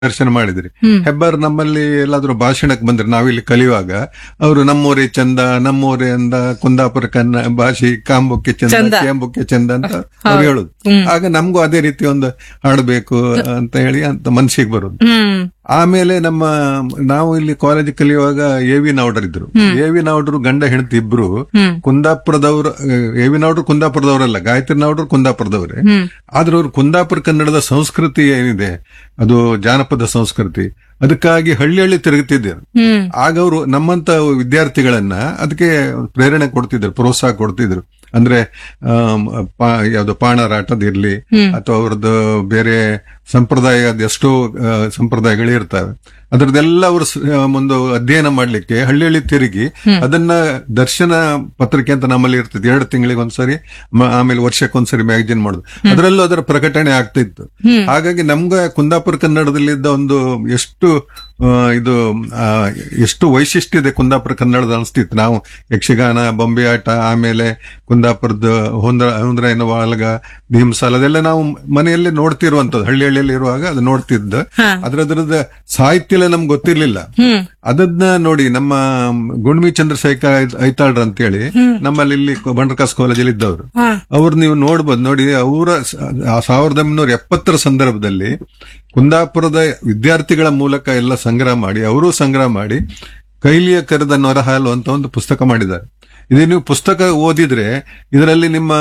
ದರ್ಶನ ಮಾಡಿದ್ರಿ ಹ್ಮ್. ಹೆಬ್ಬಾರ್ ನಮ್ಮಲ್ಲಿ ಎಲ್ಲಾದ್ರೂ ಭಾಷಣಕ್ಕೆ ಬಂದ್ರೆ ನಾವಿಲ್ಲಿ ಕಲಿಯುವಾಗ ಅವರು ನಮ್ಮೂರೇ ಚಂದ ನಮ್ಮೂರೇ ಅಂದ ಕುಂದಾಪುರ ಕನ್ನ ಭಾಷೆ ಕಾಂಬುಕ್ಕೆ ಚಂದ ಚಂದ. ಕೇಂಬುಕ್ಕೆ ಚಂದ ಅಂತ ಅವ್ರು ಹೇಳುದು ಹ್ಮ್. ಆಗ ನಮಗೂ ಅದೇ ರೀತಿ ಒಂದು ಹಾಡಬೇಕು ಅಂತ ಹೇಳಿ ಅಂತ ಮನ್ಸಿಗೆ ಬರುದು ಹ್ಮ್ ಆಮೇಲೆ ನಮ್ಮ ನಾವು ಇಲ್ಲಿ ಕಾಲೇಜ್ ಕಲಿಯುವಾಗ ಎ ವಿ ನಾವ್ಡರ್ ಇದ್ರು ಎ ವಿ ನಾವ್ಡರು ಗಂಡ ಹೆಂಡತಿ ಇಬ್ರು ಹ್ಮ್ ಕುಂದಾಪುರದವರು ಎ ವಿ ನಾವ್ಡರು ಕುಂದಾಪುರದವರಲ್ಲ ಗಾಯತ್ರಿ ನಾವ್ಡರು ಕುಂದಾಪುರದವರೇ ಹ್ಮ್ ಆದ್ರೆ ಅವ್ರು ಕುಂದಾಪುರ ಕನ್ನಡದ ಸಂಸ್ಕೃತಿ ಏನಿದೆ ಅದು ಜಾನಪದ ಸಂಸ್ಕೃತಿ ಅದಕ್ಕಾಗಿ ಹಳ್ಳಿ ಹಳ್ಳಿ ತಿರುಗುತ್ತಿದ್ದರು ಹ್ಮ್ ಆಗ ಅವರು ನಮ್ಮಂತ ವಿದ್ಯಾರ್ಥಿಗಳನ್ನ ಅದಕ್ಕೆ ಪ್ರೇರಣೆ ಕೊಡ್ತಿದ್ರು ಪ್ರೋತ್ಸಾಹ ಕೊಡ್ತಿದ್ರು ಅಂದ್ರೆ ಆಮ್, ಪಾ- ಯಾವ್ದು ಪಾಣರಾಟದಿರ್ಲಿ ಹ್ಮ್. ಅಥವಾ ಅವ್ರದ್ದು ಬೇರೆ ಸಂಪ್ರದಾಯದ ಎಷ್ಟೋ ಆ, ಸಂಪ್ರದಾಯಗಳು ಇರ್ತವೆ ಅದರದೆಲ್ಲ ಅವರು ಸ- ಆ, ಒಂದು ಅಧ್ಯಯನ ಮಾಡ್ಲಿಕ್ಕೆ ಹಳ್ಳಿ ಹಳ್ಳಿ ತಿರುಗಿ ಅದನ್ನ ದರ್ಶನ ಪತ್ರಿಕೆ ಅಂತ ನಮ್ಮಲ್ಲಿ ಇರ್ತದೆ ಎರಡು ತಿಂಗಳಿಗೆ ಒಂದ್ಸರಿ ಮ- ಆಮೇಲೆ ವರ್ಷಕ್ಕೊಂದ್ಸರಿ ಮ್ಯಾಗಜಿನ್ ಮಾಡುದು ಅದರಲ್ಲೂ ಅದರ ಪ್ರಕಟಣೆ ಆಗ್ತಿತ್ತು ಹ್ಮ್. ಹಾಗಾಗಿ ನಮ್ಗೆ ಕುಂದಾಪುರ ಕನ್ನಡದಲ್ಲಿದ್ದ ಒಂದು ಎಷ್ಟು ಆ, ಇದು ಆ, ಎಷ್ಟು ವೈಶಿಷ್ಟ್ಯ ಇದೆ ಕುಂದಾಪುರ ಕನ್ನಡದ ಅನಿಸ್ತಿತ್ತು ನಾವು ಯಕ್ಷಗಾನ ಬೊಂಬೆ ಆಟ ಆಮೇಲೆ ಕುಂದಾಪುರದ ಹೊಂದ್ರ ಹೊಂದ್ರಾಯನ ವಾಲ್ಗ ಭೀಮಸಾಲ ಅದೆಲ್ಲ ನಾವು ಮನೆಯಲ್ಲೇ ನೋಡ್ತಿರುವಂತದ್ದು ಹಳ್ಳಿ ಹಳ್ಳಿಯಲ್ಲಿ ಇರುವಾಗ ಅದು ನೋಡ್ತಿದ್ದ ಹಾ. ಅದ್ರದ್ರದ ಸಾಹಿತ್ಯ ಎಲ್ಲ ನಮ್ಗೆ ಗೊತ್ತಿರ್ಲಿಲ್ಲ ಹ್ಮ್ ಅದನ್ನ ನೋಡಿ ನಮ್ಮ ಗುಣ್ಮಿ ಚಂದ್ರಶೇಖರ್ ಐ- ಐತಾಳ್ರ ಅಂತೇಳಿ ನಮ್ಮಲ್ಲಿ ಇಲ್ಲಿ ಬಂಡ್ರಕಾಸ್ ಕಾಲೇಜಲ್ಲಿ ಇದ್ದವರು ಹಾ. ಅವ್ರು ನೀವು ನೋಡ್ಬೋದು ನೋಡಿ ಅವರ ಸಾವಿರದ ಒಂಬೈನೂರ ಎಪ್ಪತ್ತರ ಸಂದರ್ಭದಲ್ಲಿ ಕುಂದಾಪುರದ ವಿದ್ಯಾರ್ಥಿಗಳ ಮೂಲಕ ಎಲ್ಲ ಸಂಗ್ರಹ ಮಾಡಿ ಅವರು ಸಂಗ್ರಹ ಮಾಡಿ ಕೈಲಿಯ ಕರೆದ ನೊರಹಾಲು ಅಂತ ಒಂದು ಪುಸ್ತಕ ಮಾಡಿದ್ದಾರೆ ಇದೇ ನೀವು ಪುಸ್ತಕ ಓದಿದ್ರೆ ಇದರಲ್ಲಿ ನಿಮ್ಮ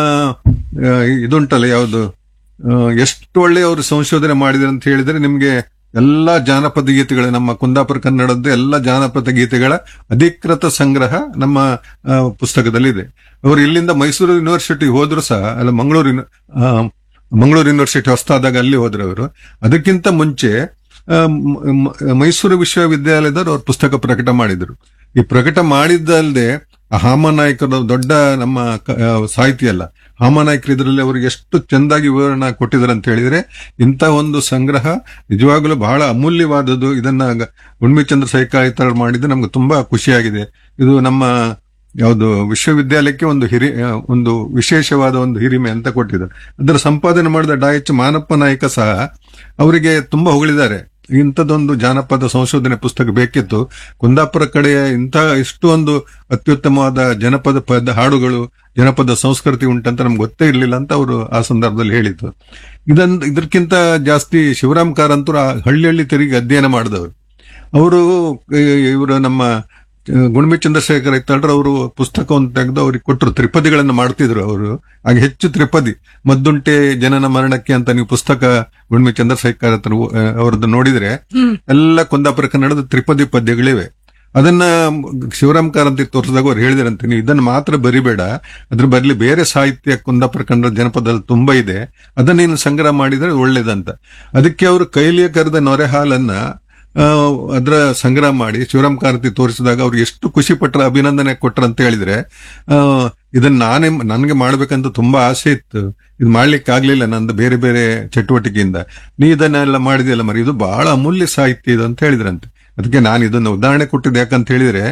ಆ, ಇದುಂಟಲ್ಲ ಯಾವುದು ಆ, ಎಷ್ಟು ಒಳ್ಳೆ ಅವರು ಸಂಶೋಧನೆ ಮಾಡಿದ್ದಾರೆ ಅಂತ ಹೇಳಿದ್ರೆ ನಿಮ್ಗೆ ಎಲ್ಲಾ ಜಾನಪದ ಗೀತೆಗಳು ನಮ್ಮ ಕುಂದಾಪುರ ಕನ್ನಡದ್ದು ಎಲ್ಲ ಜಾನಪದ ಗೀತೆಗಳ ಅಧಿಕೃತ ಸಂಗ್ರಹ ನಮ್ಮ ಆ, ಪುಸ್ತಕದಲ್ಲಿದೆ ಅವರು ಇಲ್ಲಿಂದ ಮೈಸೂರು ಯೂನಿವರ್ಸಿಟಿ ಹೋದ್ರು ಸಹ ಅಲ್ಲ ಮಂಗಳೂರು ಯೂನಿ- ಆ, ಮಂಗಳೂರು ಯೂನಿವರ್ಸಿಟಿ ಹೊಸದಾದಾಗ ಅಲ್ಲಿ ಹೋದ್ರು ಅವರು ಅದಕ್ಕಿಂತ ಮುಂಚೆ ಆ, ಮ- ಮ- ಮೈಸೂರು ವಿಶ್ವವಿದ್ಯಾಲಯದವರು ಅವ್ರ ಪುಸ್ತಕ ಪ್ರಕಟ ಮಾಡಿದ್ರು ಈ ಪ್ರಕಟ ಮಾಡಿದ್ದಲ್ಲದೆ ಹಾಮನಾಯಕರು ದೊಡ್ಡ ನಮ್ಮ ಕ- ಆ, ಸಾಹಿತಿ ಅಲ್ಲ ಹಾಮನಾಯಕರು ಇದರಲ್ಲಿ ಅವರಿಗೆ ಎಷ್ಟು ಚೆಂದಾಗಿ ವಿವರಣ ಕೊಟ್ಟಿದ್ದಾರೆ ಅಂತ ಹೇಳಿದ್ರೆ ಇಂಥ ಒಂದು ಸಂಗ್ರಹ ನಿಜವಾಗಲೂ ಬಹಳ ಅಮೂಲ್ಯವಾದದ್ದು ಇದನ್ನ ಗ- ಉಣ್ಮಿ ಚಂದ್ರಶೇಖರ್ ಮಾಡಿದ್ದು ನಮ್ಗೆ ತುಂಬಾ ಖುಷಿಯಾಗಿದೆ ಇದು ನಮ್ಮ ಯಾವುದು ವಿಶ್ವವಿದ್ಯಾಲಯಕ್ಕೆ ಒಂದು ಹಿರಿ ಆ, ಒಂದು ವಿಶೇಷವಾದ ಒಂದು ಹಿರಿಮೆ ಅಂತ ಕೊಟ್ಟಿದ್ದಾರೆ ಅದರ ಸಂಪಾದನೆ ಮಾಡಿದ ಡಾ ಎಚ್ ಮಾನಪ್ಪ ನಾಯಕ ಸಹ ಅವರಿಗೆ ತುಂಬಾ ಹೊಗಳಿದ್ದಾರೆ ಇಂಥದ್ದೊಂದು ಜಾನಪದ ಸಂಶೋಧನೆ ಪುಸ್ತಕ ಬೇಕಿತ್ತು ಕುಂದಾಪುರ ಕಡೆಯ ಇಂಥ ಇಷ್ಟು ಒಂದು ಅತ್ಯುತ್ತಮವಾದ ಜನಪದ ಪದ ಹಾಡುಗಳು ಜನಪದ ಸಂಸ್ಕೃತಿ ಉಂಟಂತ ನಮ್ಗೆ ಗೊತ್ತೇ ಇರಲಿಲ್ಲ ಅಂತ ಅವರು ಆ ಸಂದರ್ಭದಲ್ಲಿ ಹೇಳಿದ್ದು ಇದನ್ ಇದಕ್ಕಿಂತ ಜಾಸ್ತಿ ಶಿವರಾಮ್ ಕಾರಂತರು ಆ ಹಳ್ಳಿ ಹಳ್ಳಿ ತಿರುಗಿ ಅಧ್ಯಯನ ಮಾಡಿದವರು ಅವರು ಇವರು ನಮ್ಮ ಗುಣಮಿ ಚಂದ್ರಶೇಖರ್ ಐತಾಳ್ರ ಅವರು ಪುಸ್ತಕವನ್ನು ತೆಗೆದು ಅವ್ರಿಗೆ ಕೊಟ್ಟರು ತ್ರಿಪದಿಗಳನ್ನು ಮಾಡ್ತಿದ್ರು ಅವರು ಆಗ ಹೆಚ್ಚು ತ್ರಿಪದಿ ಮದ್ದುಂಟೆ ಜನನ ಮರಣಕ್ಕೆ ಅಂತ ನೀವು ಪುಸ್ತಕ ಗುಣಮಿ ಚಂದ್ರಶೇಖರ್ ಹತ್ರ ಆ, ಅವರದ್ದು ನೋಡಿದ್ರೆ ಹ್ಮ್. ಎಲ್ಲ ಕುಂದಾಪುರ ಕನ್ನಡದ ತ್ರಿಪದಿ ಪದ್ಯಗಳಿವೆ ಅದನ್ನ ಶಿವರಾಮ್ ಕಾರಂತಿ ತೋರಿಸಿದಾಗ ಅವ್ರು ಹೇಳಿದಾರಂತೆ ನೀವು ಇದನ್ನ ಮಾತ್ರ ಬರಿಬೇಡ ಅದ್ರ ಬದಲಿ ಬೇರೆ ಸಾಹಿತ್ಯ ಕುಂದಾಪುರ ಕನ್ನಡ ಜನಪದದಲ್ಲಿ ತುಂಬಾ ಇದೆ ಅದನ್ನ ನೀನು ಸಂಗ್ರಹ ಮಾಡಿದ್ರೆ ಒಳ್ಳೇದಂತ ಅದಕ್ಕೆ ಅವರು ಕೈಲಿಯ ಕರೆದ ನೊರೆ ಹಾಲನ್ನ ಆ, ಅದರ ಸಂಗ್ರಹ ಮಾಡಿ ಶಿವರಾಮ್ ಕಾರಂತಿ ತೋರಿಸಿದಾಗ ಅವ್ರು ಎಷ್ಟು ಖುಷಿ ಪಟ್ರ ಅಭಿನಂದನೆ ಕೊಟ್ರ ಅಂತ ಹೇಳಿದ್ರೆ ಆ, ಇದನ್ನ ನಾನೇ ನನಗೆ ಮಾಡ್ಬೇಕಂತ ತುಂಬಾ ಆಸೆ ಇತ್ತು ಇದು ಮಾಡ್ಲಿಕ್ಕೆ ಆಗ್ಲಿಲ್ಲ ನಂದು ಬೇರೆ ಬೇರೆ ಚಟುವಟಿಕೆಯಿಂದ ನೀ ಇದನ್ನೆಲ್ಲ ಮಾಡಿದೆಯಲ್ಲ ಮರಿ ಇದು ಬಹಳ ಅಮೂಲ್ಯ ಸಾಹಿತ್ಯ ಇದು ಅಂತ ಹೇಳಿದ್ರಂತೆ ಅದಕ್ಕೆ ನಾನು ಇದನ್ನ ಉದಾಹರಣೆ ಕೊಟ್ಟಿದ್ದೆ ಯಾಕಂತ ಹೇಳಿದ್ರೆ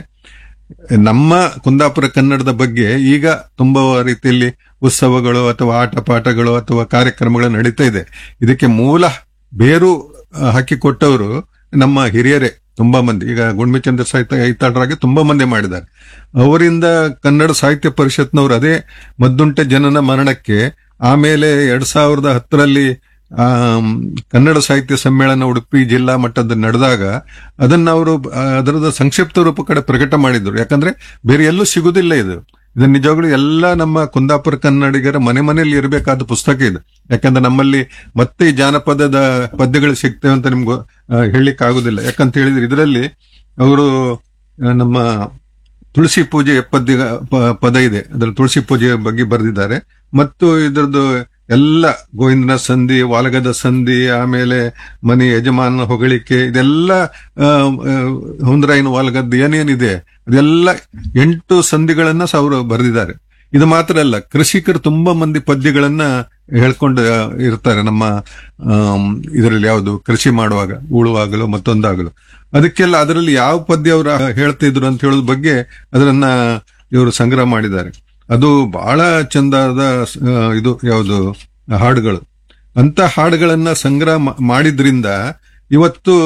ನಮ್ಮ ಕುಂದಾಪುರ ಕನ್ನಡದ ಬಗ್ಗೆ ಈಗ ತುಂಬಾ ರೀತಿಯಲ್ಲಿ ಉತ್ಸವಗಳು ಅಥವಾ ಆಟ ಪಾಠಗಳು ಅಥವಾ ಕಾರ್ಯಕ್ರಮಗಳು ನಡೀತಾ ಇದೆ ಇದಕ್ಕೆ ಮೂಲ ಬೇರು ಆ, ಹಾಕಿಕೊಟ್ಟವರು ನಮ್ಮ ಹಿರಿಯರೇ ತುಂಬಾ ಮಂದಿ ಈಗ ಗುಣ್ಮಿಚಂದ್ರ ಸಾಹಿತ್ಯ ಐತಾಳರಾಗಿ ತುಂಬಾ ಮಂದಿ ಮಾಡಿದ್ದಾರೆ ಅವರಿಂದ ಕನ್ನಡ ಸಾಹಿತ್ಯ ಪರಿಷತ್ನವರು ಅದೇ ಮದ್ದುಂಟೆ ಜನನ ಮರಣಕ್ಕೆ ಆಮೇಲೆ ಎರಡ್ ಸಾವಿರದ ಹತ್ತರಲ್ಲಿ ಆಮ್, ಕನ್ನಡ ಸಾಹಿತ್ಯ ಸಮ್ಮೇಳನ ಉಡುಪಿ ಜಿಲ್ಲಾ ಮಟ್ಟದ ನಡೆದಾಗ ಅದನ್ನ ಅವರು ಅದರದ ಸಂಕ್ಷಿಪ್ತ ರೂಪ ಕಡೆ ಪ್ರಕಟ ಮಾಡಿದ್ರು ಯಾಕಂದ್ರೆ ಬೇರೆ ಎಲ್ಲೂ ಸಿಗುದಿಲ್ಲ ಇದು ಇದು ನಿಜವಾಗ್ಲೂ ಎಲ್ಲ ನಮ್ಮ ಕುಂದಾಪುರ ಕನ್ನಡಿಗರ ಮನೆ ಮನೆಯಲ್ಲಿ ಇರಬೇಕಾದ ಪುಸ್ತಕ ಇದು ಯಾಕಂದ್ರೆ ನಮ್ಮಲ್ಲಿ ಮತ್ತೆ ಈ ಜಾನಪದದ ಪದ್ಯಗಳು ಸಿಗ್ತೇವೆ ಅಂತ ನಿಮ್ಗೆ ಹೇಳಲಿಕ್ಕೆ ಆಗುದಿಲ್ಲ ಯಾಕಂತ ಹೇಳಿದ್ರೆ ಇದರಲ್ಲಿ ಅವರು ನಮ್ಮ ತುಳಸಿ ಪೂಜೆ ಪದ್ಯ ಪ- ಪದ ಇದೆ ಅದರ ತುಳಸಿ ಪೂಜೆಯ ಬಗ್ಗೆ ಬರೆದಿದ್ದಾರೆ ಮತ್ತು ಇದರದ್ದು ಎಲ್ಲ ಗೋವಿಂದನ ಸಂಧಿ ವಾಲಗದ ಸಂಧಿ ಆಮೇಲೆ ಮನೆ ಯಜಮಾನ ಹೊಗಳಿಕೆ ಇದೆಲ್ಲ ಆ, ಆ, ಹುಂದ್ರಾಯಿನ ವಾಲಗದ್ದು ಏನೇನಿದೆ ಅದೆಲ್ಲ ಎಂಟು ಸಂಧಿಗಳನ್ನ ಸಹ ಅವರು ಬರೆದಿದ್ದಾರೆ ಇದು ಮಾತ್ರ ಅಲ್ಲ ಕೃಷಿಕರು ತುಂಬಾ ಮಂದಿ ಪದ್ಯಗಳನ್ನ ಹೇಳ್ಕೊಂಡು ಇರ್ತಾರೆ ನಮ್ಮ ಆಮ್, ಇದರಲ್ಲಿ ಯಾವುದು ಕೃಷಿ ಮಾಡುವಾಗ ಉಳುವಾಗಲು ಮತ್ತೊಂದಾಗಲು ಅದಕ್ಕೆಲ್ಲ ಅದರಲ್ಲಿ ಯಾವ ಪದ್ಯ ಅವರು ಹೇಳ್ತಿದ್ರು ಅಂತ ಹೇಳೋದ್ ಬಗ್ಗೆ ಅದನ್ನ ಇವರು ಸಂಗ್ರಹ ಮಾಡಿದ್ದಾರೆ ಅದು ಬಹಳ ಚಂದದ ಆ, ಇದು ಯಾವುದು ಹಾಡುಗಳು ಅಂತ ಹಾಡುಗಳನ್ನ ಸಂಗ್ರಹ ಮಾ- ಮಾಡಿದ್ರಿಂದ ಇವತ್ತು